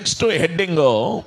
Next heading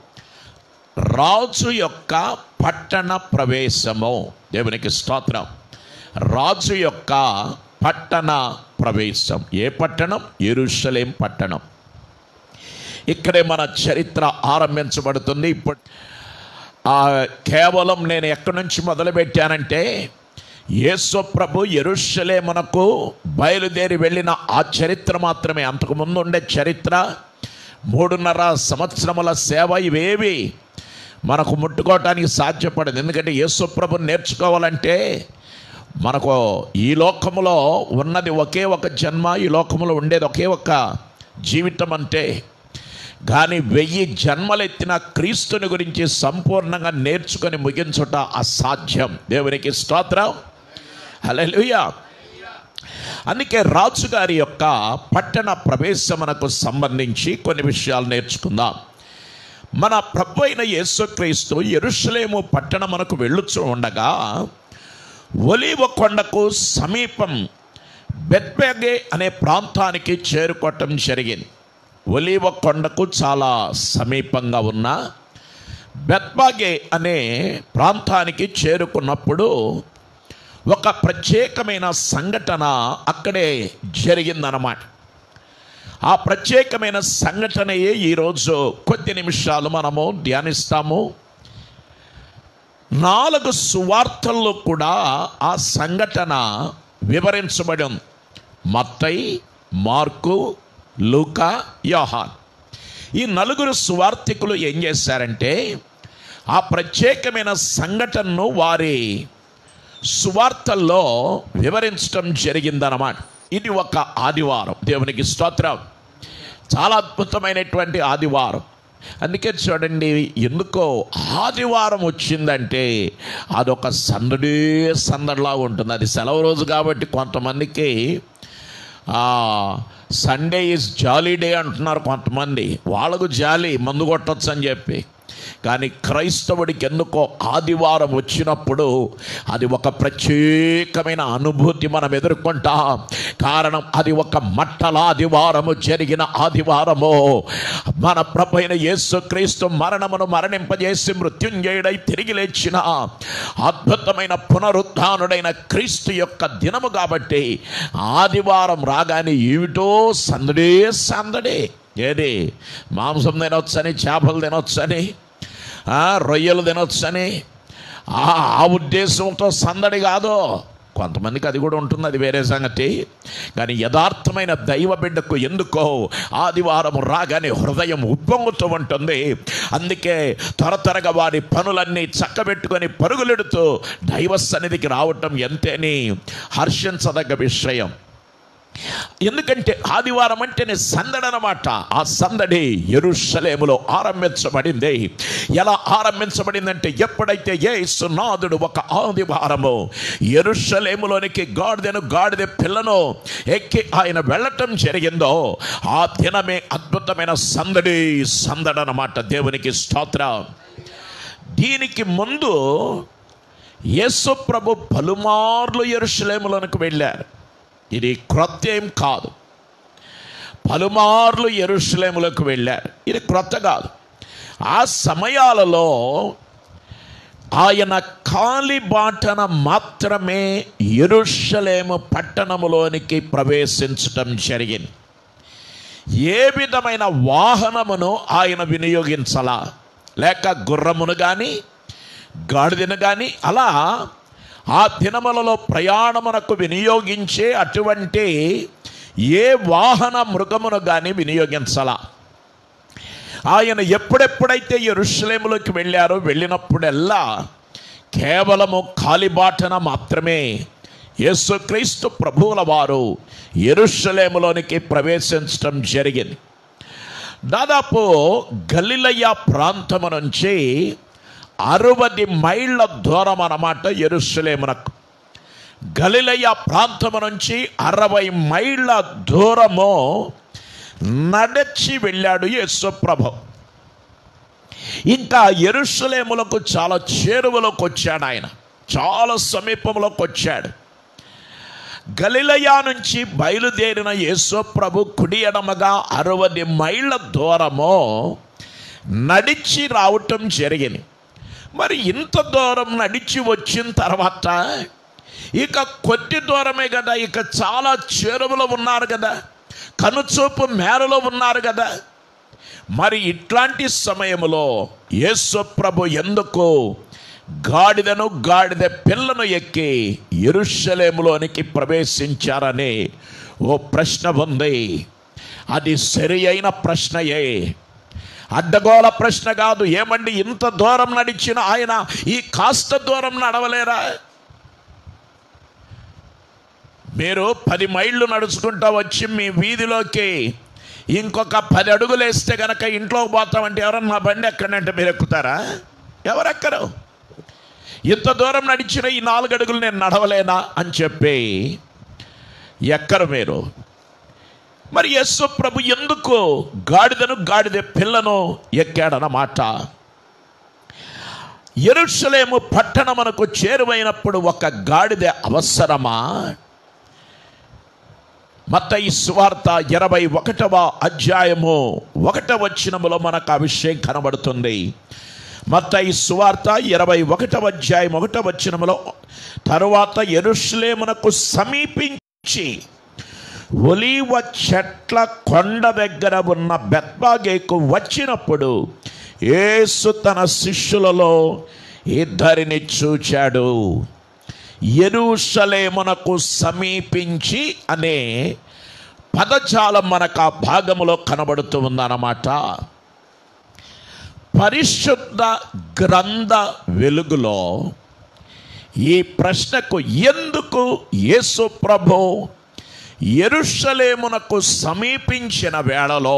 రాజు యొక్క పట్టణ ప్రవేశము దేవునికి స్తోత్రం రాజు యొక్క పట్టణ ప్రవేశం ఏ పట్టణం ఎరుషలేం పట్టణం ఇక్కడే మన చరిత్ర ఆరంభించబడుతుంది ఇప్పుడు ఆ, కేవలం నేను ఎక్కడి నుంచి మొదలుపెట్టానంటే యేసు ప్రభు ఎరుషలేమునకు బయలుదేరి వెళ్ళిన ఆ చరిత్ర మాత్రమే అంతకుముందు ఉండే చరిత్ర మూడున్నర సంవత్సరముల సేవ ఇవేవి మనకు ముట్టుకోవటానికి సాధ్యపడదు ఎందుకంటే యేసు ప్రభు నేర్చుకోవాలంటే మనకు ఈ లోకములో ఉన్నది ఒకే ఒక జన్మ ఈ లోకములో ఉండేది ఒకే ఒక జీవితం అంటే కానీ వెయ్యి జన్మలెత్తిన క్రీస్తుని గురించి సంపూర్ణంగా నేర్చుకొని ముగించుట అసాధ్యం దేవునికి స్తోత్రం హల్లెలూయా అందుకే రాజుగారి యొక్క పట్టణ ప్రవేశమునకు సంబంధించి కొన్ని విషయాలు నేర్చుకుందాం మన ప్రభు అయిన యేసుక్రీస్తు ఎరుషలేము పట్టణమునకు వెళ్ళుచు ఉండగా ఒలీవ కొండకు సమీపం బెత్బెగే అనే ప్రాంతానికి చేరుకోవటం జరిగింది ఒలీవ కొండకు చాలా సమీపంగా ఉన్న బెత్బాగే అనే ప్రాంతానికి చేరుకున్నప్పుడు ఒక ప్రత్యేకమైన సంఘటన అక్కడే జరిగిందన్నమాట ఆ ప్రత్యేకమైన సంఘటనయే ఈరోజు కొద్ది నిమిషాలు మనము ధ్యానిస్తాము నాలుగు సువార్తల్లో కూడా ఆ సంఘటన వివరించబడి ఉంది మత్తయి మార్కు లూకా యోహాన్ ఈ నలుగురు సువార్థికులు ఏం చేశారంటే ఆ ప్రత్యేకమైన సంఘటనను వారి సువార్తల్లో వివరించడం జరిగిందన్నమాట ఇది ఒక ఆదివారం దేవునికి స్తోత్రం చాలా అద్భుతమైనటువంటి ఆదివారం అందుకే చూడండి ఎందుకో ఆదివారం వచ్చిందంటే అదొక సందడే సందడిలా ఉంటుంది అది సెలవు రోజు కాబట్టి కొంతమందికి సండే ఈజ్ జాలీ డే అంటున్నారు కొంతమంది వాళ్ళకు జాలీ మందు కొట్టచ్చు అని చెప్పి కానీ క్రైస్తవుడికి ఎందుకో ఆదివారం వచ్చినప్పుడు అది ఒక ప్రత్యేకమైన అనుభూతి మనం ఎదుర్కొంటాం కారణం అది ఒక మట్టల ఆదివారము జరిగిన ఆదివారము మన ప్రభైన యేసుక్రీస్తు మరణమును మరణింపజేసి మృత్యుంజయుడై తిరిగి లేచిన అద్భుతమైన పునరుద్ధానుడైన క్రీస్తు యొక్క దినము కాబట్టి ఆదివారం రాగానే ఏమిటో సందడే సందడే ఏది మాంసం తినొచ్చని చేపలు తినొచ్చని ఆ, రొయ్యలు తినొచ్చని ఆ ఆ ఉద్దేశంతో సందడి కాదు కొంతమందికి అది కూడా ఉంటుంది అది వేరే సంగతి కానీ యథార్థమైన దైవ బిడ్డకు ఎందుకో ఆదివారం రాగానే హృదయం ఉప్పొంగుతూ ఉంటుంది అందుకే త్వర త్వరగా వారి పనులన్నీ చక్కబెట్టుకొని పరుగులెడుతూ దైవ సన్నిధికి రావటం ఎంతేని హర్షించదగ్గ విషయం ఎందుకంటే ఆదివారం అంటేనే సందడి అన్నమాట ఆ సందడి ఎరుషలేములో ఆరంభించబడింది ఎలా ఆరంభించబడిందంటే ఎప్పుడైతే యేసునాథుడు ఒక ఆదివారము ఎరుషలేములోనికి గాడిదను గాడిద పిల్లను ఎక్కి ఆయన వెళ్ళటం జరిగిందో ఆ దినమే అద్భుతమైన సందడి సందడి అన్నమాట దేవునికి స్తోత్రం దీనికి ముందు యేసు ప్రభు పలుమార్లు ఎరుషలేములోనికి వెళ్ళారు ఇది క్రొత్త ఏం కాదు పలుమార్లు ఎరుషలేములకు వెళ్ళారు ఇది క్రొత్త కాదు ఆ సమయాలలో ఆయన కాలిబాటన మాత్రమే ఎరుషలేము పట్టణములోనికి ప్రవేశించటం జరిగింది ఏ విధమైన వాహనమును ఆయన వినియోగించలా లేక గుర్రమును కానీ గాడిదను కానీ అలా ఆ దినములలో ప్రయాణమునకు వినియోగించే అటువంటి ఏ వాహన మృగమును కానీ వినియోగించలా ఆయన ఎప్పుడెప్పుడైతే ఎరుషలేములోకి వెళ్ళారో వెళ్ళినప్పుడెల్లా కేవలము కాలిబాటన మాత్రమే యేసుక్రీస్తు ప్రభువుల వారు ఎరుషలేములోనికి ప్రవేశించడం జరిగింది దాదాపు గలిలయ ప్రాంతము నుంచి అరవది మైళ్ళ దూరం అన్నమాట ఎరుషలేమునకు గలిలయ ప్రాంతము నుంచి అరవై మైళ్ళ దూరము నడచి వెళ్ళాడు యేసు ప్రభు ఇంకా ఎరుషలేములకు చాలా చేరువలోకి వచ్చాడు ఆయన చాలా సమీపంలోకి వచ్చాడు గలిలయా నుంచి బయలుదేరిన యేసు ప్రభు కుడి ఎడమగా అరవది మైళ్ళ దూరము నడిచి రావటం జరిగింది మరి ఇంత దూరం నడిచి వచ్చిన తర్వాత ఇక కొద్ది దూరమే కదా ఇక చాలా చేరువలో ఉన్నారు కదా కనుచూపు మేరలో ఉన్నారు కదా మరి ఇట్లాంటి సమయంలో యేసు ప్రభు ఎందుకు గాడిదను గాడిద పిల్లను ఎక్కి ఎరుషలేములోనికి ప్రవేశించారని ఓ ప్రశ్న ఉంది అది సరి అయిన ప్రశ్నయే అడ్డగోళ ప్రశ్న కాదు ఏమండి ఇంత దూరం నడిచిన ఆయన ఈ కాస్త దూరం నడవలేరా మీరు పది మైళ్ళు నడుచుకుంటా వచ్చి మీ వీధిలోకి ఇంకొక పది అడుగులు వేస్తే కనుక ఇంట్లోకి పోతామంటే ఎవరన్నా నా బండి ఎక్కడంటే మీరు ఎక్కుతారా ఎవరెక్కరు ఇంత దూరం నడిచిన ఈ నాలుగు అడుగులు నేను నడవలేనా అని చెప్పి ఎక్కరు మీరు మరి యస్సు ప్రభు ఎందుకు గాడిదను గాడిద పిల్లను ఎక్కాడన్నమాట ఎరుషలేము పట్టణమునకు చేరువైనప్పుడు ఒక గాడిద అవసరమా మత్తయి సువార్త ఇరవై ఒకటవ అధ్యాయము ఒకటవ వచనములో మనకు ఆ విషయం కనబడుతుంది మత్తయి సువార్త ఇరవై ఒకటవ అధ్యాయం ఒకటవ వచనములో తరువాత ఎరుషలేమునకు సమీపించి ఒలీవ చెట్ల కొండ దగ్గర ఉన్న బెత్బాగేకు వచ్చినప్పుడు యేసు తన శిష్యులలో ఇద్దరిని చూచాడు ఎరుషలేమునకు సమీపించి అనే పదజాలం మనకు ఆ భాగములో కనబడుతూ ఉందన్నమాట పరిశుద్ధ గ్రంథ వెలుగులో ఈ ప్రశ్నకు ఎందుకు యేసు ప్రభు ఎరుషలేమునకు సమీపించిన వేళలో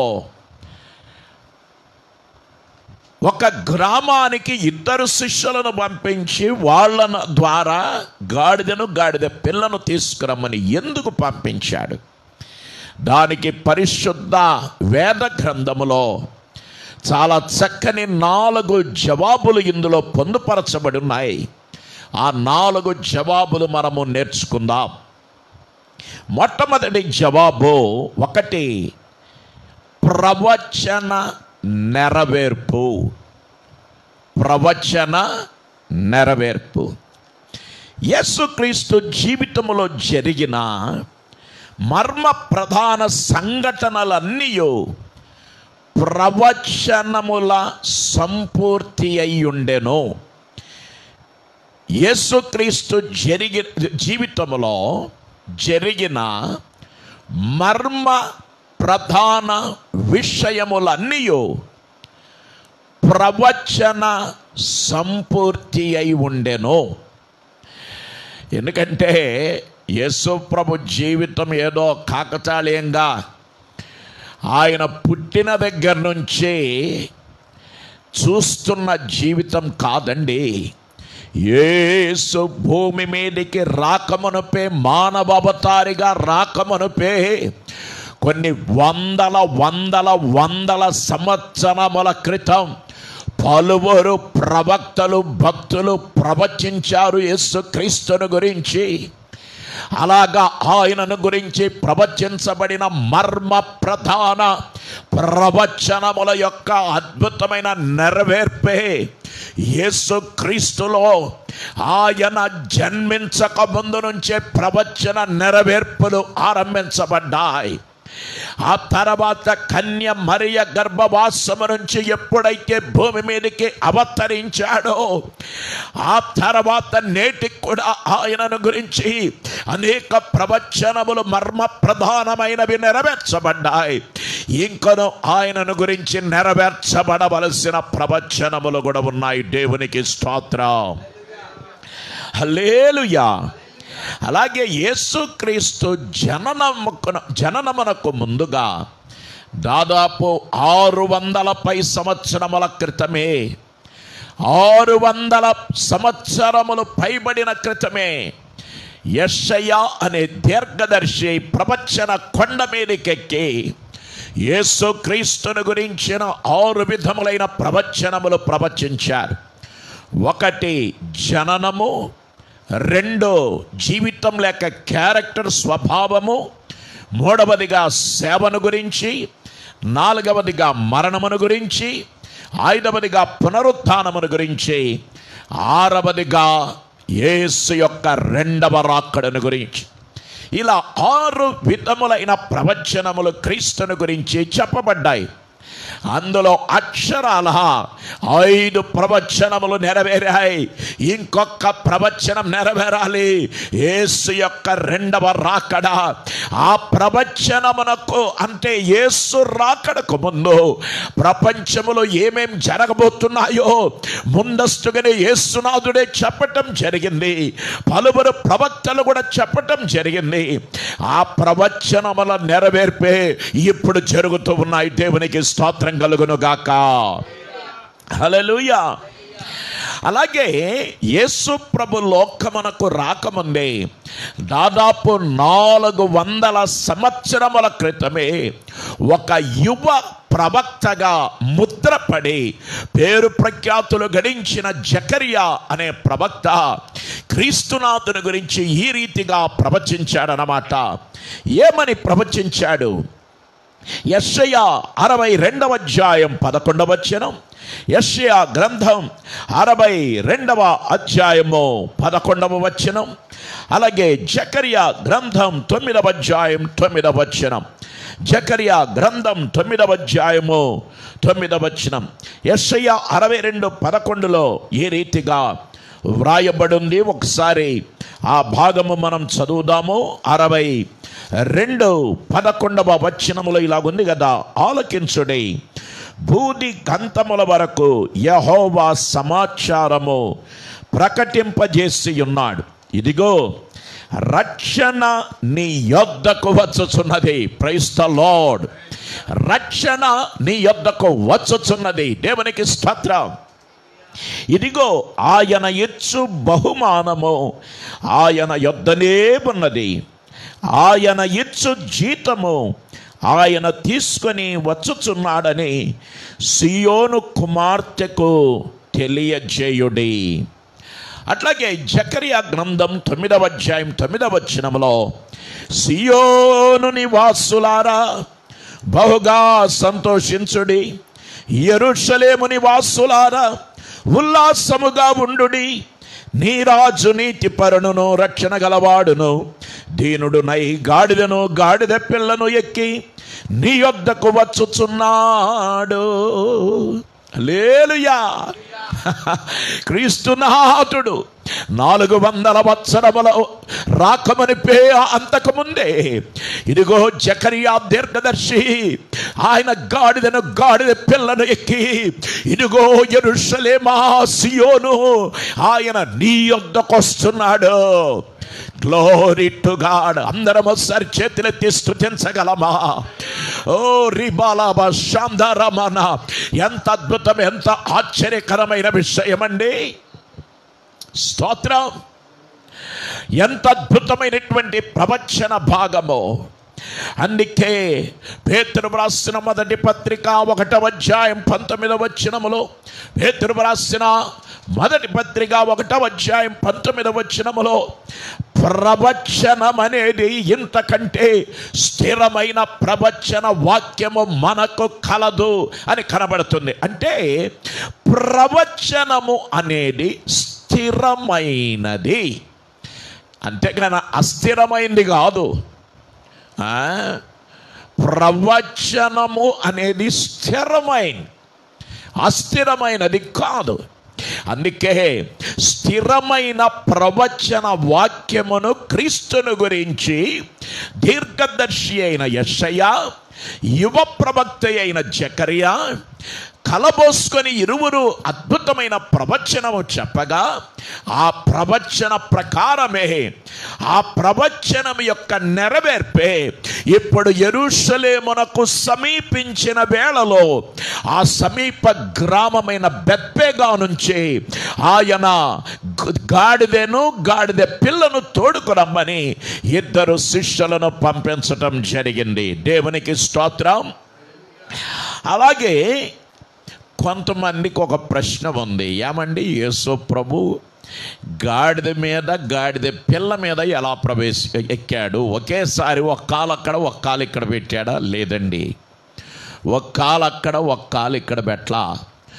ఒక గ్రామానికి ఇద్దరు శిష్యులను పంపించి వాళ్ళ ద్వారా గాడిదను గాడిద పిల్లను తీసుకురమ్మని ఎందుకు పంపించాడు దానికి పరిశుద్ధ వేద గ్రంథములో చాలా చక్కని నాలుగు జవాబులు ఇందులో పొందుపరచబడి ఉన్నాయి ఆ నాలుగు జవాబులు మనము నేర్చుకుందాం మొట్టమొదటి జవాబు ఒకటి ప్రవచన నెరవేర్పు ప్రవచన నెరవేర్పు యేసుక్రీస్తు జీవితంలో జరిగిన మర్మ ప్రధాన సంఘటనలన్నీ ప్రవచనముల సంపూర్తి అయి ఉండెను యేసుక్రీస్తు జరిగి జీవితంలో జరిగిన మర్మ ప్రధాన విషయములన్నీ ప్రవచన సంపూర్తి అయి ఉండెను ఎందుకంటే యేసు ప్రభు జీవితం ఏదో కాకతాళీయంగా ఆయన పుట్టిన దగ్గర నుంచి చూస్తున్న జీవితం కాదండి యేసు భూమి మీదకి రాకమునుపే మానవవతారిగా రాకమునుపే కొన్ని వందల వందల వందల సంవత్సరముల క్రితం పలువురు ప్రవక్తలు భక్తులు ప్రవచించారు యేసు క్రీస్తుని గురించి అలాగా ఆయనను గురించి ప్రవచించబడిన మర్మ ప్రధాన ప్రవచనముల యొక్క అద్భుతమైన నెరవేర్పే యేసు క్రీస్తులో ఆయన జన్మించక ముందు నుంచే ప్రవచన నెరవేర్పులు ఆరంభించబడ్డాయి ఆ తర్వాత కన్య మరియ గర్భవాసము నుంచి ఎప్పుడైతే భూమి మీదకి అవతరించాడో ఆ తర్వాత నేటికి కూడా ఆయనను గురించి అనేక ప్రవచనములు మర్మ ప్రధానమైనవి నెరవేర్చబడ్డాయి ఇంకను ఆయనను గురించి నెరవేర్చబడవలసిన ప్రవచనములు కూడా ఉన్నాయి దేవునికి స్తోత్రం హల్లేలుయా అలాగే యేసుక్రీస్తు జననముకు జననమునకు ముందుగా దాదాపు ఆరు వందల పై సంవత్సరముల క్రితమే ఆరు వందల సంవత్సరములు పైబడిన క్రితమే యషయ అనే దీర్ఘదర్శి ప్రవచన కొండ మీదకెక్కి యేసు క్రీస్తుని గురించిన ఆరు విధములైన ప్రవచనములు ప్రవచించారు ఒకటి జననము రెండు జీవితం లేక క్యారెక్టర్ స్వభావము మూడవదిగా సేవను గురించి నాలుగవదిగా మరణమును గురించి ఐదవదిగా పునరుత్థానమును గురించి ఆరవదిగా యేసు యొక్క రెండవ రాకడను గురించి ఇలా ఆరు విధములైన ప్రవచనములు క్రీస్తుని గురించి చెప్పబడ్డాయి అందులో అక్షరాల ఐదు ప్రవచనములు నెరవేరాయి ఇంకొక ప్రవచనం నెరవేరాలి యేసు యొక్క రెండవ రాకడ ఆ ప్రవచనమునకు అంటే యేసు రాకడకు ముందు ప్రపంచములో ఏమేం జరగబోతున్నాయో ముందస్తుగానే యేసునాథుడే చెప్పటం జరిగింది పలువురు ప్రవక్తలు కూడా చెప్పటం జరిగింది ఆ ప్రవచనముల నెరవేర్పే ఇప్పుడు జరుగుతూ ఉన్నాయి దేవునికి స్తోత్రం కలుగును గాక హల్లెలూయా అలాగే యేసు ప్రభు లోకమునకు రాకముందే దాదాపు నాలుగు వందల సంవత్సరముల క్రితమే ఒక యువ ప్రవక్తగా ముద్రపడి పేరు ప్రఖ్యాతులు గడించిన జకరియా అనే ప్రవక్త క్రీస్తునాథుని గురించి ఈ రీతిగా ప్రవచించాడనమాట ఏమని ప్రవచించాడు యెషయా అరవై రెండవ అధ్యాయం పదకొండవ వచనం యెషయా గ్రంథం అరవై రెండవ అధ్యాయము పదకొండవ వచనం అలాగే జకరియా గ్రంథం తొమ్మిదవ అధ్యాయం తొమ్మిదవ వచనం జకరియా గ్రంథం తొమ్మిదవ అధ్యాయము తొమ్మిదవ వచనం యెషయా అరవై రెండు పదకొండులో ఈ రీతిగా వ్రాయబడింది ఒకసారి ఆ భాగము మనం చదువుదాము అరవై రెండు పదకొండవ వచనములో ఇలాగుంది కదా ఆలకించుడి భూది గంతముల వరకు యహోవా సమాచారము ప్రకటింపజేసి ఉన్నాడు ఇదిగో రక్షణ నీ యొద్దకు వచ్చుచున్నది ప్రైస్త లార్డ్ రక్షణ నీ యొద్దకు వచ్చుచున్నది దేవునికి స్తోత్రం ఇదిగో ఆయన ఇచ్చు బహుమానము ఆయన యొద్దనే ఉన్నది ఆయన ఇచ్చు జీతము ఆయన తీసుకొని వచ్చుచున్నాడని సియోను కుమార్తెకు తెలియజేయుడి అట్లాగే జకరియా గ్రంథం తొమ్మిదవ అధ్యాయం తొమ్మిదవ వచనములో సియోను నివాసులారా బహుగా సంతోషించుడి ఎరుషలేము నివాసులారా ఉల్లాసముగా ఉండుడి నీ రాజు నీతి పరును రక్షణ గలవాడును దీనుడు నై గాడిదను గాడిద పిల్లను ఎక్కి నీ యొద్దకు వచ్చుచున్నాడు లేలుయా క్రీస్తునాథుడు నాలుగు వందల వత్సరముల రాకమనిపే అంతకుముందే ఇదిగో జకరియా దీర్ఘదర్శి ఆయన గాడిదను గాడిద పిల్లను ఎక్కి ఇదిగో ఎరుషలేమా సియోను ఆయన నీ యొద్దకు వస్తున్నాడు గ్లోరీ టు గాడ్ అందరం ఒకసారి చేతులెత్తి స్థుతించగలమా ఓ రిబాలాబ శాంధారమన ఎంత అద్భుతం ఎంత ఆశ్చర్యకరమైన విషయం అండి స్తోత్రం ఎంత అద్భుతమైనటువంటి ప్రవచన భాగము అందుకే పేతురు వ్రాసిన మొదటి పత్రిక ఒకటవ అధ్యాయం పంతొమ్మిదవ వచనములో పేతురు వ్రాసిన మొదటి పత్రిక ఒకటవ అధ్యాయం పంతొమ్మిదవ వచనములో ప్రవచనం అనేది ఇంతకంటే స్థిరమైన ప్రవచన వాక్యము మనకు కలదు అని కనబడుతుంది అంటే ప్రవచనము అనేది స్థిరమైనది అంతేగాని అస్థిరమైంది కాదు ఆ? ప్రవచనము అనేది స్థిరమైంది అస్థిరమైనది కాదు అందుకే స్థిరమైన ప్రవచన వాక్యమును క్రీస్తును గురించి దీర్ఘదర్శి అయిన యశయ్య యువ ప్రవక్త అయిన జకరియా కలబోసుకొని ఇరువురు అద్భుతమైన ప్రవచనము చెప్పగా ఆ ప్రవచన ప్రకారమే ఆ ప్రవచనం యొక్క నెరవేర్పే ఇప్పుడు ఎరుషలేమునకు సమీపించిన వేళలో ఆ సమీప గ్రామమైన బెత్పేగా నుంచి ఆయన గు- గాడిదను గాడిద పిల్లను తోడుకురమ్మని ఇద్దరు శిష్యులను పంపించటం జరిగింది దేవునికి స్తోత్రం అలాగే కొంతమందికి ఒక ప్రశ్న ఉంది ఏమండి యేసు ప్రభు గాడిద మీద గాడిద పిల్ల మీద ఎలా ప్రవేశ ఎక్కాడు ఒకేసారి ఒక కాలు అక్కడ ఒక కాలు ఇక్కడ పెట్టాడా లేదండి ఒక కాలు అక్కడ ఒక కాలు ఇక్కడ పెట్టలా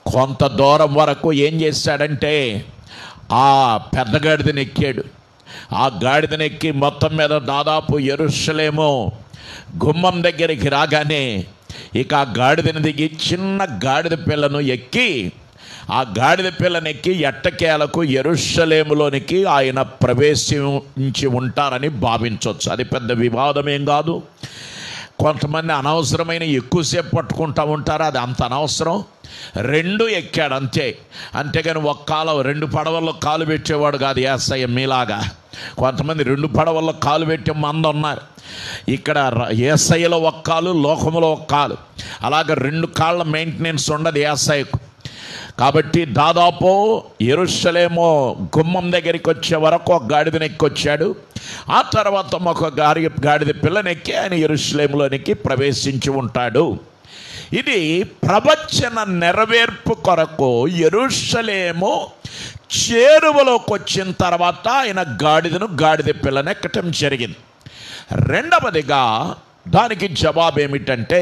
కొంత దూరం వరకు ఏం చేశాడంటే ఆ పెద్ద గాడిదని ఎక్కాడు ఆ గాడిదని ఎక్కి మొత్తం మీద దాదాపు ఎరుషలేమో గుమ్మం దగ్గరికి రాగానే ఇక ఆ గాడిదని దిగి చిన్న గాడిద పిల్లను ఎక్కి ఆ గాడిద పిల్లను ఎక్కి ఎట్టకేలకు ఎరుషలేములోనికి ఆయన ప్రవేశించి ఉంటారని భావించవచ్చు అది పెద్ద వివాదమేం కాదు కొంతమంది అనవసరమైన ఎక్కువసేపు పట్టుకుంటా ఉంటారు అది అంత అనవసరం రెండు ఎక్కాడు అంతే అంతేగాని ఒక కాలం రెండు పడవల్లో కాలు పెట్టేవాడు కాదు ఏసయ్య మీలాగా కొంతమంది రెండు పడవల్లో కాలు పెట్టే మంది ఉన్నారు ఇక్కడ ర- ఏసయ్యలో ఒక కాలు లోకములో ఒక కాలు అలాగ రెండు కాళ్ళ మెయింటెనెన్స్ ఉండదు ఏసయ్యకు కాబట్టి దాదాపు ఎరుషలేమో గుమ్మం దగ్గరికి వచ్చే వరకు ఒక గాడిదని ఎక్కొచ్చాడు ఆ తర్వాత ఒక గాడి గాడిద పిల్లనెక్కి ఆయన ఎరుషలేములోనికి ప్రవేశించి ఉంటాడు ఇది ప్రవచన నెరవేర్పు కొరకు ఎరుషలేము చేరువలోకి వచ్చిన తర్వాత ఆయన గాడిదను గాడిద పిల్లనెక్కటం జరిగింది రెండవదిగా దానికి జవాబు ఏమిటంటే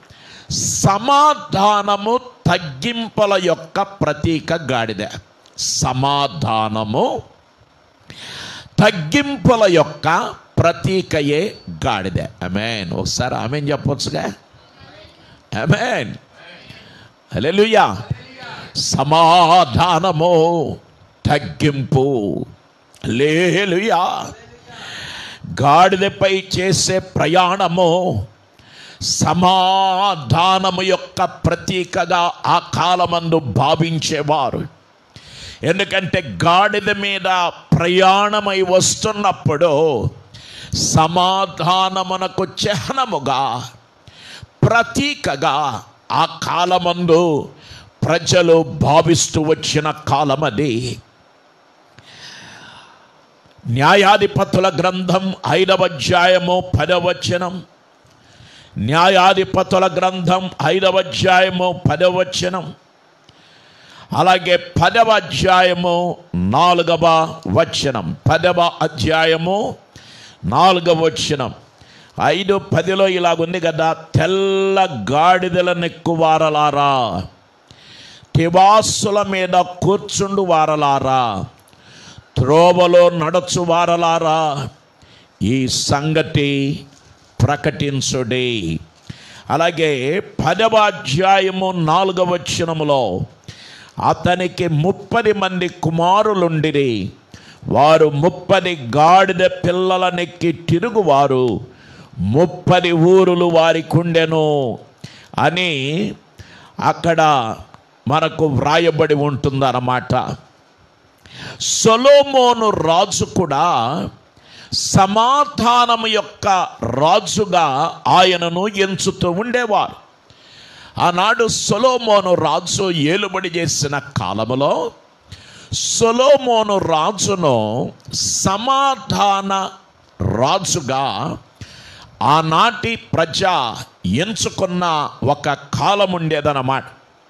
సమాధానము తగ్గింపుల యొక్క ప్రతీక గాడిద సమాధానము తగ్గింపుల యొక్క ప్రతీకయే గాడిద అమెన్ ఒకసారి ఆమెన్ చెప్పొచ్చుగా అమెన్ హల్లెలూయా సమాధానము తగ్గింపు లేలుయా గాడిదపై చేసే ప్రయాణము సమాధానము యొక్క ప్రతీకగా ఆ కాలమందు భావించేవారు ఎందుకంటే గాడిద మీద ప్రయాణమై వస్తున్నప్పుడు సమాధానమునకు చిహ్నముగా ప్రతీకగా ఆ కాలమందు ప్రజలు భావిస్తూ వచ్చిన కాలం అది న్యాయాధిపతుల గ్రంథం ఐదవ అధ్యాయము పదవచనం న్యాయాధిపతుల గ్రంథం ఐదవ అధ్యాయము పదవచనం అలాగే పదవ అధ్యాయము నాలుగవ వచనం పదవ అధ్యాయము నాలుగవ వచనం ఐదు పదిలో ఇలాగుంది కదా తెల్ల గాడిదల నెక్కువారలారా తివాసుల మీద కూర్చుండు వారలారా త్రోవలో నడచు వారలారా ఈ సంగతి ప్రకటించుడి అలాగే పదవ అధ్యాయము నాలుగవ వచనములో అతనికి ముప్పది మంది కుమారులుండిరి వారు ముప్పది గాడిద పిల్లలనెక్కి తిరుగువారు ముప్పది ఊరులు వారికి ఉండెను అని అక్కడ మనకు వ్రాయబడి ఉంటుందన్నమాట సొలోమోను రాజు కూడా సమాధానము యొక్క రాజుగా ఆయనను ఎంచుతూ ఉండేవారు ఆనాడు సొలోమోను రాజు ఏలుబడి చేసిన కాలములో సొలోమోను రాజును సమాధాన రాజుగా ఆనాటి ప్రజ ఎంచుకున్న ఒక కాలం ఉండేదన్నమాట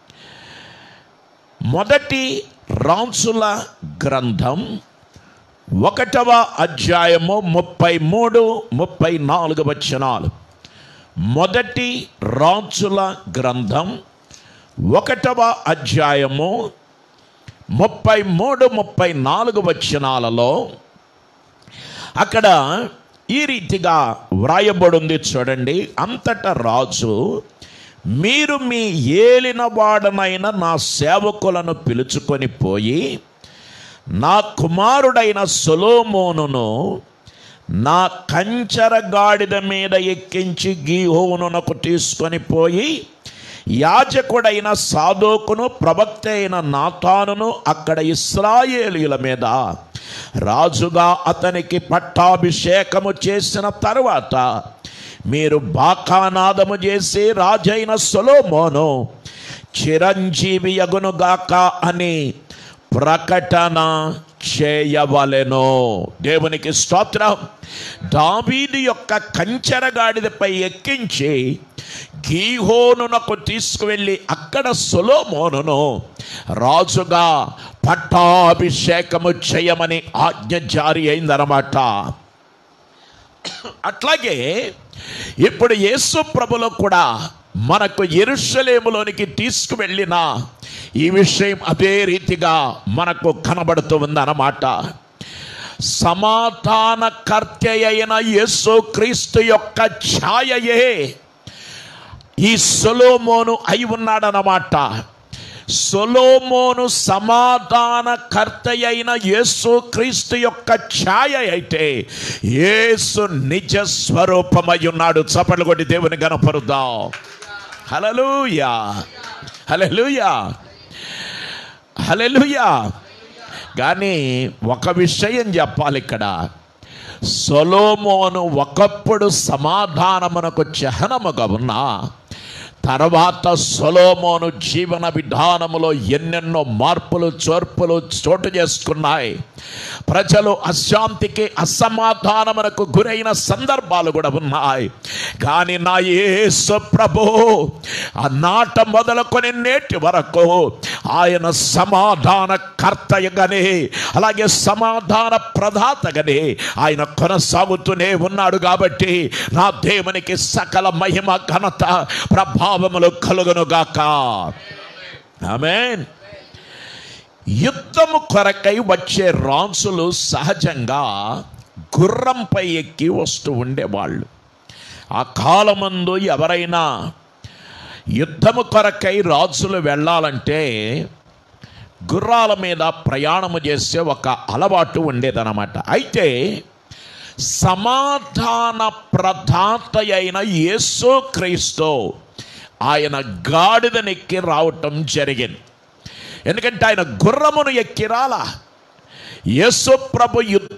మొదటి రాజుల గ్రంథం ఒకటవ అధ్యాయము ముప్పై మూడు ముప్పై నాలుగు వచనాలు మొదటి రాజుల గ్రంథం ఒకటవ అధ్యాయము ముప్పై మూడు ముప్పై నాలుగు వచనాలలో అక్కడ ఈ రీతిగా వ్రాయబడింది చూడండి అంతటా రాజు మీరు మీ ఏలినవాడనైన నా సేవకులను పిలుచుకొని పోయి నా కుమారుడైన సొలోమోనును నా కంచర గాడిద మీద ఎక్కించి గీహోనునకు తీసుకొని పోయి యాజకుడైన సాదోకును ప్రవక్త అయిన నాతానును అక్కడ ఇస్రాయేలీల మీద రాజుగా అతనికి పట్టాభిషేకము చేసిన తర్వాత మీరు బాకానాదము చేసి రాజైన సొలోమోను చిరంజీవి యగునుగాక అని ప్రకటన చేయవలెను దేవునికి స్తోత్రం దావీదు యొక్క కంచెరగాడిదపై ఎక్కించి గీహోనునకు తీసుకువెళ్ళి అక్కడ సొలోమోనును రాజుగా పట్టాభిషేకము చేయమని ఆజ్ఞ జారీ అయిందన్నమాట అట్లాగే ఇప్పుడు యేసు ప్రభులో కూడా మనకు ఎరుషలేములోనికి తీసుకువెళ్ళిన ఈ విషయం అదే రీతిగా మనకు కనబడుతూ ఉందన్నమాట సమాధానకర్త అయిన యేసు క్రీస్తు యొక్క ఛాయయే ఈ సొలోమోను అయి ఉన్నాడనమాట సొలోమోను సమాధానకర్త అయిన యేసు క్రీస్తు యొక్క ఛాయ అయితే యేసు నిజ స్వరూపమై ఉన్నాడు చప్పట్లు కొట్టి దేవుని గనపరుద్దాం హలలుయా హలలుయా హలలుయా కానీ ఒక విషయం చెప్పాలి ఇక్కడ సొలోమోను ఒకప్పుడు సమాధానమునకు చిహ్నముగా ఉన్నా తర్వాత సొలోమోను జీవన విధానములో ఎన్నెన్నో మార్పులు చోర్పులు చోటు చేసుకున్నాయి ప్రజలు అశాంతికి అసమాధానమునకు గురైన సందర్భాలు కూడా ఉన్నాయి కానీ నా యేసు ప్రభు ఆ నాట మొదలుకొని నేటి వరకు ఆయన సమాధాన కర్తయగానే అలాగే సమాధాన ప్రదాతగానే ఆయన కొనసాగుతూనే ఉన్నాడు కాబట్టి నా దేవునికి సకల మహిమ ఘనత ప్రభావములు కలుగునుగాక ఆమెన్ యుద్ధము కొరకై వచ్చే రాన్సులు సహజంగా గుర్రంపై ఎక్కి వస్తూ ఉండేవాళ్ళు ఆ కాలమందు ఎవరైనా యుద్ధము కొరకై రాజులు వెళ్ళాలంటే గుర్రాల మీద ప్రయాణము చేసే ఒక అలవాటు ఉండేదన్నమాట అయితే సమాధాన ప్రదాత అయిన యేసు క్రీస్తు ఆయన గాడిదనెక్కి రావటం జరిగింది ఎందుకంటే ఆయన గుర్రమును ఎక్కి రాలా యేసు ప్రభు యుద్ధ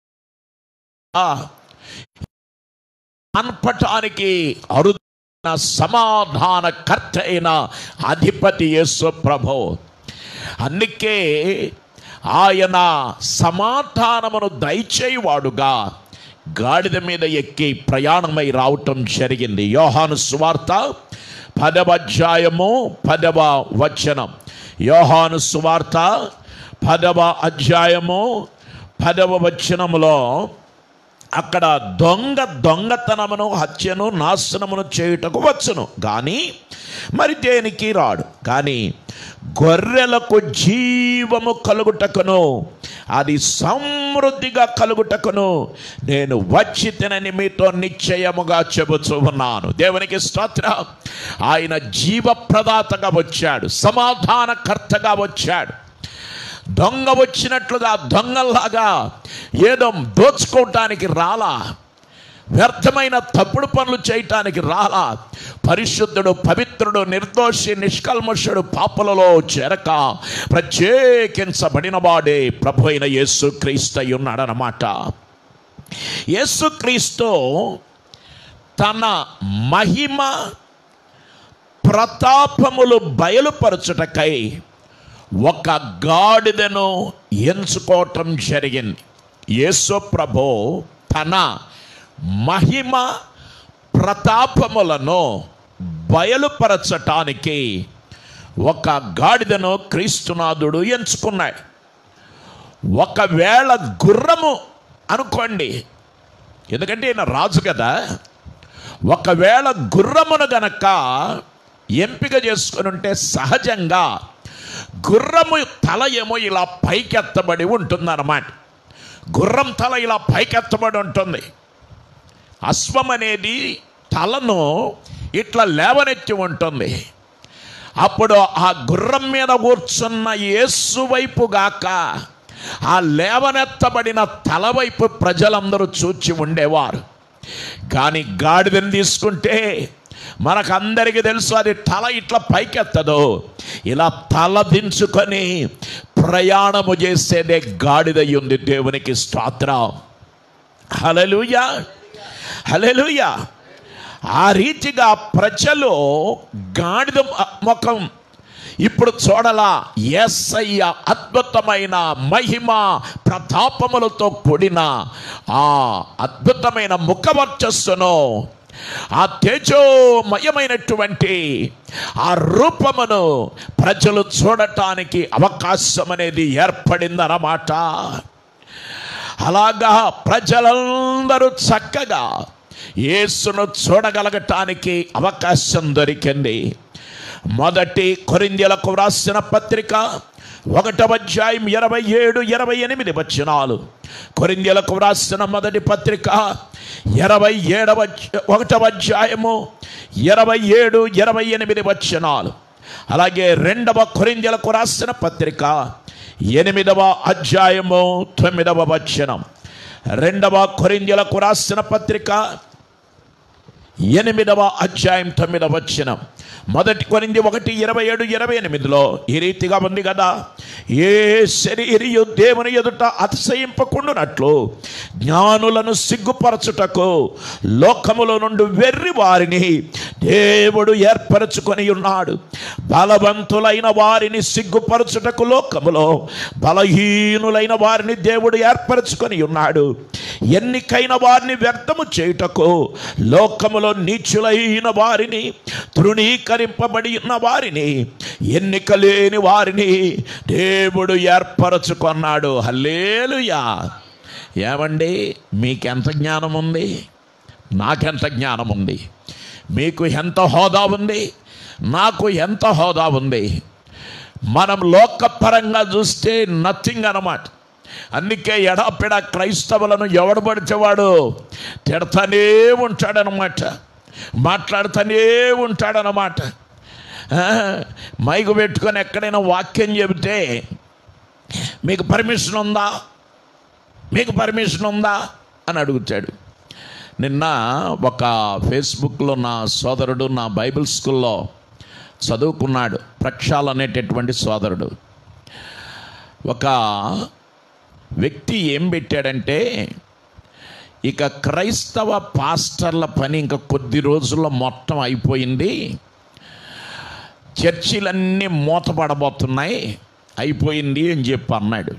అన్పటానికి అరుదైన సమాధానకర్త అయిన అధిపతి యేసు ప్రభు అందుకే ఆయన సమాధానమును దయచేవాడుగా గాడిద మీద ఎక్కి ప్రయాణమై రావటం జరిగింది యోహాను సువార్త పదవ అధ్యాయము పదవ వచనం యోహాను సువార్త పదవ అధ్యాయము పదవ వచనములో అక్కడ దొంగ దొంగతనమును హత్యను నాశనమును చేయుటకు వచ్చును కానీ మరి దేనికి రాడు కానీ గొర్రెలకు జీవము కలుగుటకును అది సమృద్ధిగా కలుగుటకును నేను వచ్చి తినని మీతో నిశ్చయముగా చెబుతూ ఉన్నాను దేవునికి స్తోత్ర ఆయన జీవప్రదాతగా వచ్చాడు సమాధానకర్తగా వచ్చాడు దొంగ వచ్చినట్లుగా దొంగల్లాగా ఏదో దోచుకోవటానికి రాలా వ్యర్థమైన తప్పుడు పనులు చేయటానికి రాలా పరిశుద్ధుడు పవిత్రుడు నిర్దోషి నిష్కల్మషుడు పాపలలో చేరక ప్రత్యేకించబడిన వాడే ప్రభు అయిన యేసు క్రీస్తు ఉన్నాడనమాట యేసుక్రీస్తు తన మహిమ ప్రతాపములు బయలుపరచుటకై ఒక గాడిదను ఎంచుకోవటం జరిగింది యేసు ప్రభు తన మహిమ ప్రతాపములను బయలుపరచటానికి ఒక గాడిదను క్రీస్తునాథుడు ఎంచుకున్నాడు ఒకవేళ గుర్రము అనుకోండి ఎందుకంటే ఈయన రాజు కదా ఒకవేళ గుర్రమును గనక ఎంపిక చేసుకుని ఉంటే సహజంగా గుర్రము తల ఏమో ఇలా పైకెత్తబడి ఉంటుందన్నమాట గుర్రం తల ఇలా పైకెత్తబడి ఉంటుంది అశ్వం అనేది తలను ఇట్లా లేవనెత్తి ఉంటుంది అప్పుడు ఆ గుర్రం మీద కూర్చున్న యేసు వైపు గాక ఆ లేవనెత్తబడిన తల వైపు ప్రజలందరూ చూచి ఉండేవారు కానీ గాడిదని తీసుకుంటే మనకందరికీ తెలుసు అది తల ఇట్లా పైకెత్తదు ఇలా తల దించుకొని ప్రయాణము చేసేదే గాడిదయ్యి ఉంది దేవునికి స్తోత్రం హలలుయా హలలుయా ఆ రీతిగా ప్రజలు గాడిద ముఖం ఇప్పుడు చూడలా ఎస్ఐయ అద్భుతమైన మహిమ ప్రతాపములతో కూడిన ఆ అద్భుతమైన ముఖవర్చస్సును ఆ తేజోమయమైనటువంటి ఆ రూపమును ప్రజలు చూడటానికి అవకాశం అనేది ఏర్పడిందన్నమాట అలాగా ప్రజలందరూ చక్కగా యేసును చూడగలగటానికి అవకాశం దొరికింది మొదటి కొరింద్యలకు వ్రాసిన పత్రిక ఒకటవ అధ్యాయం ఇరవై ఏడు ఇరవై ఎనిమిది వచనాలు కొరింద్యలకు వ్రాసిన మొదటి పత్రిక ఇరవై ఏడవ అధ్య- ఒకటవ అధ్యాయము ఇరవై ఏడు ఇరవై ఎనిమిది వచనాలు అలాగే రెండవ కొరింద్యలకు రాసిన పత్రిక ఎనిమిదవ అధ్యాయము తొమ్మిదవ వచనం రెండవ కొరింద్యలకు రాసిన పత్రిక ఎనిమిదవ అధ్యాయం తొమ్మిదవ వచనం మొదటి కొరింది ఒకటి ఇరవై ఏడు ఇరవై ఎనిమిదిలో ఈ రీతిగా ఉంది కదా ఏ శరీరియు దేవుని ఎదుట అతిశయింపకుండునట్లు జ్ఞానులను సిగ్గుపరచుటకు లోకములో నుండి వెర్రి వారిని దేవుడు ఏర్పరచుకొని ఉన్నాడు బలవంతులైన వారిని సిగ్గుపరచుటకు లోకములో బలహీనులైన వారిని దేవుడు ఏర్పరచుకొని ఉన్నాడు ఎన్నికైన వారిని వ్యర్థము చేయుటకు లోకములో నీచులైన వారిని తృణీకరింపబడి ఉన్న వారిని ఎన్నిక లేని వారిని దేవుడు ఏర్పరచుకున్నాడు హల్లేలుయా ఏమండి మీకెంత జ్ఞానం ఉంది నాకెంత జ్ఞానం ఉంది మీకు ఎంత హోదా ఉంది నాకు ఎంత హోదా ఉంది మనం లోకపరంగా చూస్తే నథింగ్ అన్నమాట అందుకే ఎడపెడ క్రైస్తవులను ఎవడు పడిచేవాడు తిడతానే ఉంటాడనమాట మాట్లాడుతూనే ఉంటాడనమాట ఆ, మైకు పెట్టుకొని ఎక్కడైనా వాక్యం చెబితే మీకు పర్మిషన్ ఉందా మీకు పర్మిషన్ ఉందా అని అడుగుతాడు నిన్న ఒక ఫేస్బుక్లో నా సోదరుడు నా బైబిల్ స్కూల్లో చదువుకున్నాడు ప్రక్షాల్ అనేటటువంటి సోదరుడు ఒక వ్యక్తి ఏం పెట్టాడంటే ఇక క్రైస్తవ పాస్టర్ల పని ఇంకా కొద్ది రోజుల్లో మొత్తం అయిపోయింది చర్చిలన్నీ మూతపడబోతున్నాయి అయిపోయింది అని చెప్పి అన్నాడు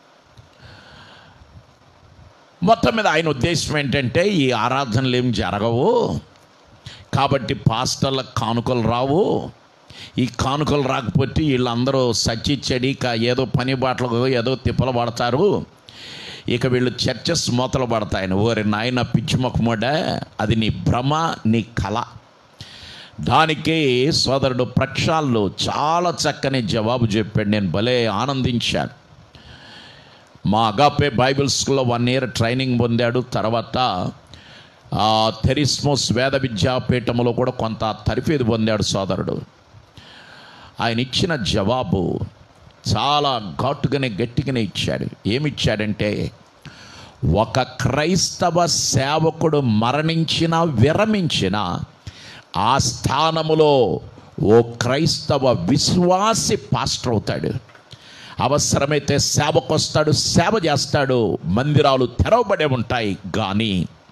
మొత్తం మీద ఆయన ఉద్దేశం ఏంటంటే ఈ ఆరాధనలు ఏం జరగవు కాబట్టి పాస్టర్లకు కానుకలు రావు ఈ కానుకలు రాకపోతే వీళ్ళందరూ సచ్చి చెడిక ఏదో పని బాటలకు ఏదో తిప్పలు పడతారు ఇక వీళ్ళు చర్చస్ మూతలు పడతాయని ఓరి నాయన పిచ్చి మొక్కమోడ అది నీ భ్రమ నీ కళ దానికి సోదరుడు ప్రక్షాల్లో చాలా చక్కని జవాబు చెప్పాడు నేను భలే ఆనందించాను మా అగాపే బైబిల్ స్కూల్లో వన్ ఇయర్ ట్రైనింగ్ పొందాడు తర్వాత ఆ, తెరిస్మోస్ వేద విద్యాపీఠంలో కూడా కొంత తరఫేది పొందాడు సోదరుడు ఆయన ఇచ్చిన జవాబు చాలా ఘాటుగానే గట్టిగానే ఇచ్చాడు ఏమిచ్చాడంటే ఒక క్రైస్తవ సేవకుడు మరణించిన విరమించిన ఆ స్థానములో ఓ క్రైస్తవ విశ్వాసి పాస్టర్ అవుతాడు అవసరమైతే సేవకు వస్తాడు సేవ చేస్తాడు మందిరాలు తెరవబడే ఉంటాయి కానీ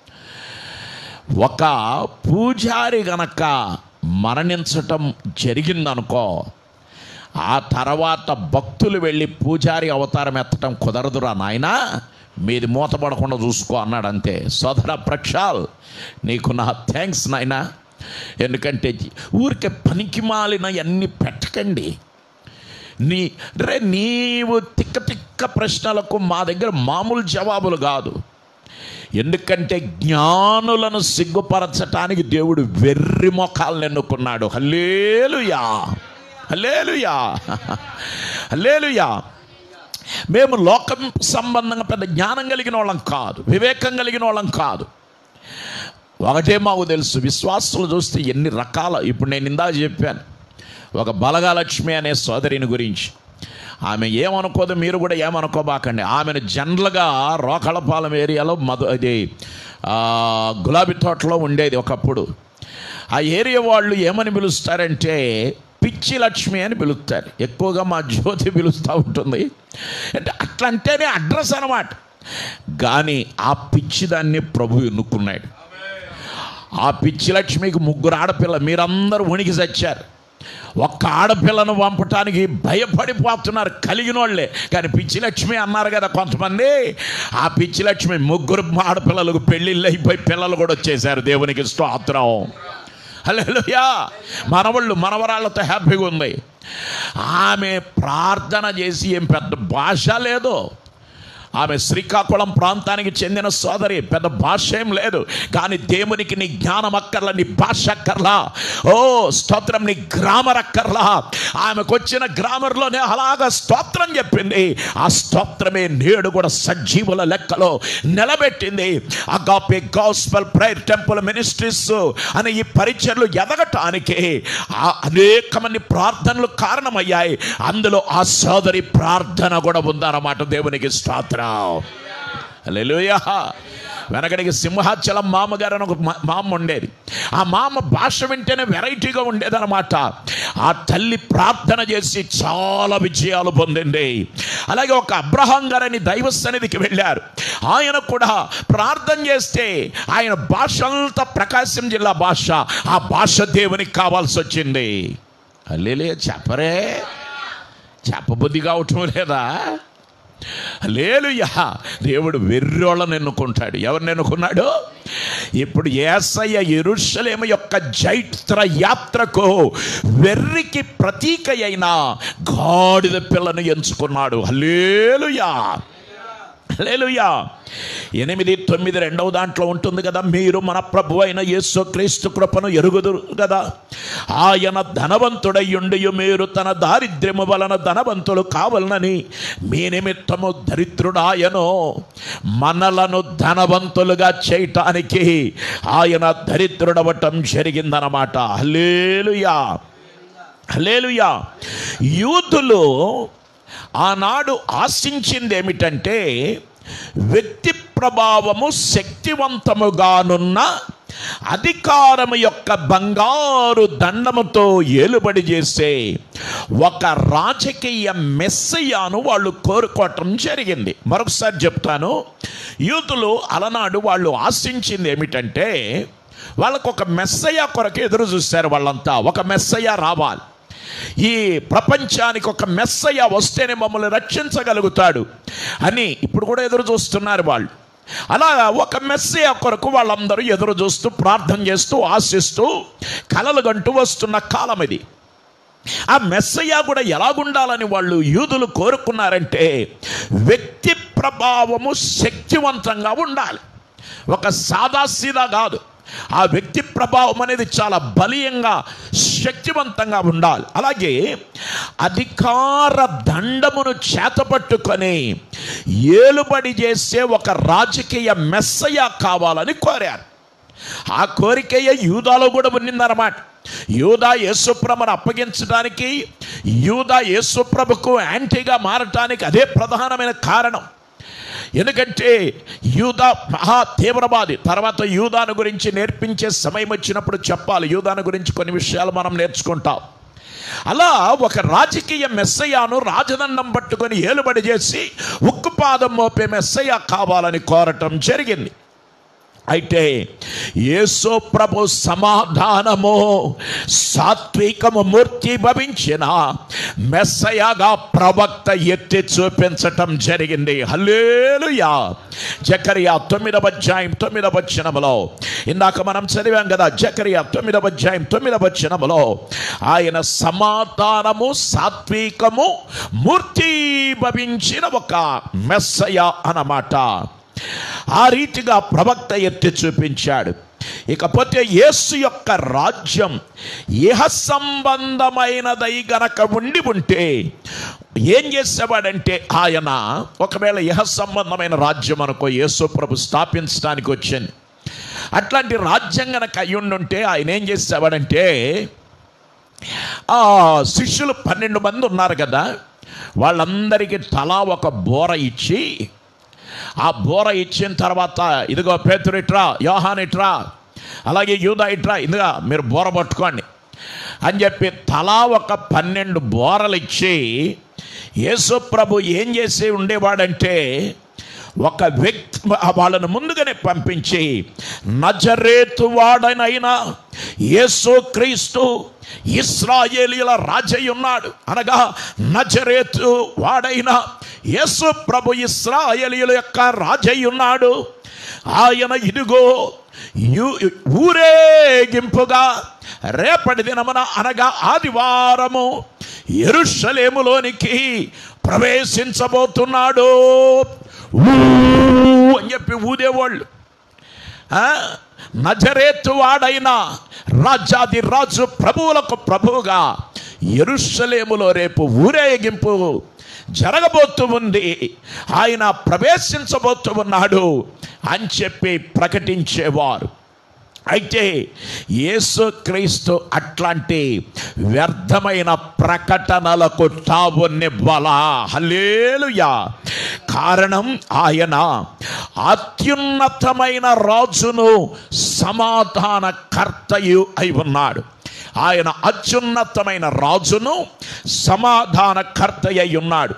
ఒక పూజారి గనక మరణించటం జరిగిందనుకో ఆ తర్వాత భక్తులు వెళ్ళి పూజారి అవతారం ఎత్తటం కుదరదురా నాయనా మీది మూతపడకుండా చూసుకో అన్నాడు అంతే సోదర ప్రక్షాల్ నీకు నా థ్యాంక్స్ నాయనా ఎందుకంటే ఊరికే పనికి మాలిన అన్ని పెట్టకండి నీ రే నీవు తిక్క తిక్క ప్రశ్నలకు మా దగ్గర మామూలు జవాబులు కాదు ఎందుకంటే జ్ఞానులను సిగ్గుపరచటానికి దేవుడు వెర్రి మొఖాలను ఎన్నుకున్నాడు హల్లేలుయా హల్లేలుయా హల్లేలుయా మేము లోకం సంబంధంగా పెద్ద జ్ఞానం కలిగిన వాళ్ళం కాదు వివేకం కలిగిన వాళ్ళం కాదు ఒకటే మాకు తెలుసు విశ్వాసులు చూస్తే ఎన్ని రకాల ఇప్పుడు నేను ఇందాక చెప్పాను ఒక బలగాలక్ష్మి అనే సోదరిని గురించి ఆమె ఏమనుకోదు మీరు కూడా ఏమనుకోబాకండి ఆమెను జనరల్గా రోకళపాలెం ఏరియాలో మధు అది ఆ, గులాబీ తోటలో ఉండేది ఒకప్పుడు ఆ ఏరియా వాళ్ళు ఏమని పిలుస్తారంటే పిచ్చి లక్ష్మి అని పిలుస్తారు ఎక్కువగా మా జ్యోతి పిలుస్తూ ఉంటుంది అంటే అట్లా అంటేనే అడ్రస్ అనమాట కానీ ఆ పిచ్చి దాన్ని ప్రభు ఎన్నుకున్నాడు ఆ పిచ్చి లక్ష్మికి ముగ్గురు ఆడపిల్ల మీరందరూ ఉనికి చచ్చారు ఒక్క ఆడపిల్లను పంపటానికి భయపడిపోతున్నారు కలిగిన వాళ్ళే కానీ పిచ్చి లక్ష్మి అన్నారు కదా కొంతమంది ఆ పిచ్చి లక్ష్మి ముగ్గురు ఆడపిల్లలకు పెళ్ళిళ్ళు అయిపోయి పిల్లలు కూడా వచ్చేసారు దేవునికి స్తోత్రం హలోయా మనవాళ్ళు మనవరాళ్ళతో హ్యాపీగా ఉంది ఆమె ప్రార్థన చేసి ఏం పెద్ద భాష లేదు ఆమె శ్రీకాకుళం ప్రాంతానికి చెందిన సోదరి పెద్ద భాష ఏం లేదు కానీ దేవునికి నీ జ్ఞానం అక్కర్లా నీ భాష అక్కర్లా ఓ స్తోత్రం నీ గ్రామర్ అక్కర్లా ఆమెకు వచ్చిన గ్రామర్లోనే అలాగా స్తోత్రం చెప్పింది ఆ స్తోత్రమే నేడు కూడా సజీవుల లెక్కలో నిలబెట్టింది Agape gospel prayer temple ministries అనే ఈ పరిచయలు ఎదగటానికి ఆ అనేక మంది ప్రార్థనలు కారణమయ్యాయి అందులో ఆ సోదరి ప్రార్థన కూడా ఉందన్నమాట దేవునికి స్తోత్రం హల్లెలూయా వెనకడికి సింహాచలం మామగారు అని ఒక మా- మామ ఉండేది ఆ మామ భాష వింటేనే వెరైటీగా ఉండేదన్నమాట ఆ తల్లి ప్రార్థన చేసి చాలా విజయాలు పొందింది అలాగే ఒక అబ్రహాం గారని దైవ సన్నిధికి వెళ్ళారు ఆయన కూడా ప్రార్థన చేస్తే ఆయన భాష అంతా ప్రకాశం జిల్లా భాష ఆ భాష దేవునికి కావాల్సి వచ్చింది అల్లే చెప్పరే చెప్పబుద్ధి కావటం లేదా లేలుయా దేవుడు వెర్రోళ్ళని ఎన్నుకుంటాడు ఎవరిని ఎన్నుకున్నాడు ఇప్పుడు ఏసయ్య ఎరుషలేమ యొక్క జైత్ర యాత్రకు వెర్రికి ప్రతీక అయిన గాడిద పిల్లను ఎంచుకున్నాడు హల్లేలుయా హల్లెలూయా ఎనిమిది తొమ్మిది రెండవ దాంట్లో ఉంటుంది కదా మీరు మన ప్రభు అయిన యేసు క్రీస్తు కృపను ఎరుగుదురు కదా ఆయన ధనవంతుడయ్యుండి మీరు తన దారిద్ర్యము వలన ధనవంతులు కావాలనని మీ నిమిత్తము దరిద్రుడాయను మనలను ధనవంతులుగా చేయటానికి ఆయన దరిద్రుడవటం జరిగిందనమాట హల్లేలుయా హల్లేలుయా యూతులు ఆనాడు ఆశించింది ఏమిటంటే వ్యక్తి ప్రభావము శక్తివంతముగానున్న అధికారము యొక్క బంగారు దండముతో ఏలుబడి చేసే ఒక రాజకీయ మెస్సయ్యాను వాళ్ళు కోరుకోవటం జరిగింది మరొకసారి చెప్తాను యూతులు అలనాడు వాళ్ళు ఆశించింది ఏమిటంటే వాళ్ళకు ఒక మెస్సయ్య కొరకు ఎదురు చూశారు వాళ్ళంతా ఒక మెస్సయ్య రావాలి ఈ ప్రపంచానికి ఒక మెస్సయ్య వస్తేనే మమ్మల్ని రక్షించగలుగుతాడు అని ఇప్పుడు కూడా ఎదురు చూస్తున్నారు వాళ్ళు అలా ఒక మెస్సయ్య కొరకు వాళ్ళందరూ ఎదురు చూస్తూ ప్రార్థన చేస్తూ ఆశిస్తూ కలలు గంటూ వస్తున్న కాలం ఇది ఆ మెస్సయ్య కూడా ఎలాగుండాలని వాళ్ళు యూదులు కోరుకున్నారంటే వ్యక్తి ప్రభావము శక్తివంతంగా ఉండాలి ఒక సాదాసీదా కాదు ఆ వ్యక్తి ప్రభావం అనేది చాలా బలీయంగా శక్తివంతంగా ఉండాలి అలాగే అధికార దండమును చేతపట్టుకొని ఏలుబడి చేసే ఒక రాజకీయ మెస్సయ్య కావాలని కోరారు ఆ కోరికయ్య యూదాలో కూడా ఉన్నిందన్నమాట యూదా యేసుప్రభను అప్పగించడానికి యూదా యేసుప్రభకు యాంటీగా మారటానికి అదే ప్రధానమైన కారణం ఎందుకంటే యూదా మహా తీవ్రవాది తర్వాత యూదాను గురించి నేర్పించే సమయం వచ్చినప్పుడు చెప్పాలి యూదాను గురించి కొన్ని విషయాలు మనం నేర్చుకుంటాం అలా ఒక రాజకీయ మెస్సయ్యాను రాజదండం పట్టుకొని ఏలుబడి చేసి ఉక్కుపాదం మోపే మెస్సయ్య కావాలని కోరటం జరిగింది అయితే యేసు ప్రభు సమాధానము సాత్వికము మూర్తి భవించిన మెస్సయగా ప్రవక్త ఎత్తి చూపించటం జరిగింది హల్లేలుయా జకరియా తొమ్మిదవ అధ్యాయం తొమ్మిదవ వచనములో ఇందాక మనం చదివాం కదా జకరియా తొమ్మిదవ అధ్యాయం తొమ్మిదవ వచనములో ఆయన సమాధానము సాత్వికము మూర్తి భవించిన ఒక మెస్సయ అన్నమాట ఆ రీతిగా ప్రవక్త ఎత్తి చూపించాడు ఇకపోతే యేసు యొక్క రాజ్యం ఇహ సంబంధమైనదై గనక ఉండి ఉంటే ఏం చేసేవాడంటే ఆయన ఒకవేళ ఇహ సంబంధమైన రాజ్యం అనుకో యేసు ప్రభు స్థాపించడానికి వచ్చింది అట్లాంటి రాజ్యం గనక అయ్యుండుంటే ఆయన ఏం చేసేవాడంటే ఆ శిష్యులు పన్నెండు మంది ఉన్నారు కదా వాళ్ళందరికీ తలా ఒక బోర ఇచ్చి ఆ బోర ఇచ్చిన తర్వాత ఇదిగో పేతురు ఇట్రా యోహాన్ ఇట్రా అలాగే యూదా ఇట్రా ఇదిగా మీరు బోర పట్టుకోండి అని చెప్పి తలా ఒక పన్నెండు బోరలు ఇచ్చి యేసు ప్రభు ఏం చేసి ఉండేవాడంటే ఒక వ్యక్తి వాళ్ళను ముందుగానే పంపించి నజరేతు వాడనైనా యేసు క్రీస్తు ఇస్రాయేలీల రాజయ్య ఉన్నాడు అనగా నజరేతు వాడైన యేసు ప్రభు ఇస్రాయేలీల యొక్క రాజయ్య ఉన్నాడు ఆయన ఇదిగో యు- ఊరేగింపుగా రేపటి దినమున అనగా ఆదివారము ఎరుషలేములోనికి ప్రవేశించబోతున్నాడు ఊ అని చెప్పి ఊదేవాళ్ళు ఆ? నజరేతు వాడైన రాజాది రాజు ప్రభువులకు ప్రభువుగా ఎరుషలేములో రేపు ఊరేగింపు జరగబోతూ ఉంది ఆయన ప్రవేశించబోతూ ఉన్నాడు అని చెప్పి ప్రకటించేవారు అయితే యేసుక్రీస్తు అట్లాంటి వ్యర్థమైన ప్రకటనలకు తావునివ్వాలా హల్లేలుయా కారణం ఆయన అత్యున్నతమైన రాజును సమాధానకర్తయు అయి ఉన్నాడు ఆయన అత్యున్నతమైన రాజును సమాధానకర్త అయి ఉన్నాడు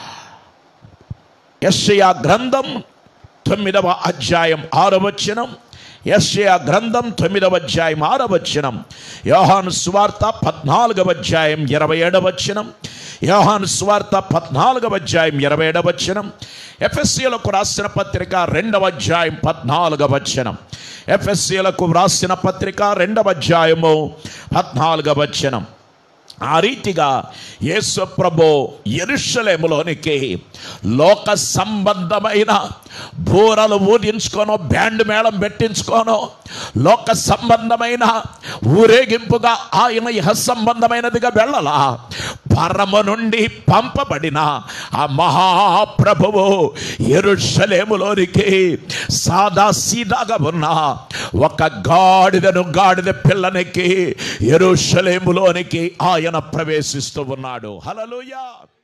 యెషయా గ్రంథం తొమ్మిదవ అధ్యాయం ఆరవచనం యెషయా గ్రంథం తొమ్మిదవ అధ్యాయం ఆరవచనం యోహాను స్వార్త పద్నాలుగవ అధ్యాయం ఇరవై ఏడవచనం యోహాను స్వార్త పద్నాలుగవ అధ్యాయం ఇరవై ఏడవచనం ఎఫ్ఎస్సీలకు రాసిన పత్రిక రెండవ అధ్యాయం పద్నాలుగవ వచనం ఎఫ్ఎస్సీలకు వ్రాసిన పత్రిక రెండవ అధ్యాయము పద్నాలుగవ వచనం ఆ రీతిగా యేసు ప్రభు ఎరుషలేములోనికి లోక సంబంధమైన బూరలు ఊదించుకోనో బ్యాండ్ మేళం పెట్టించుకోనో లోక సంబంధమైన ఊరేగింపుగా ఆయన ఇహ సంబంధమైనదిగా వెళ్ళలా పరమ నుండి పంపబడిన ఆ మహాప్రభువు ఎరుషలేములోనికి సాదా సీదాగా ఉన్న ఒక గాడిదను గాడిద పిల్లనికి ఎరుషలేములోనికి ఆయన ప్రవేశిస్తూ ఉన్నాడు హలలుయా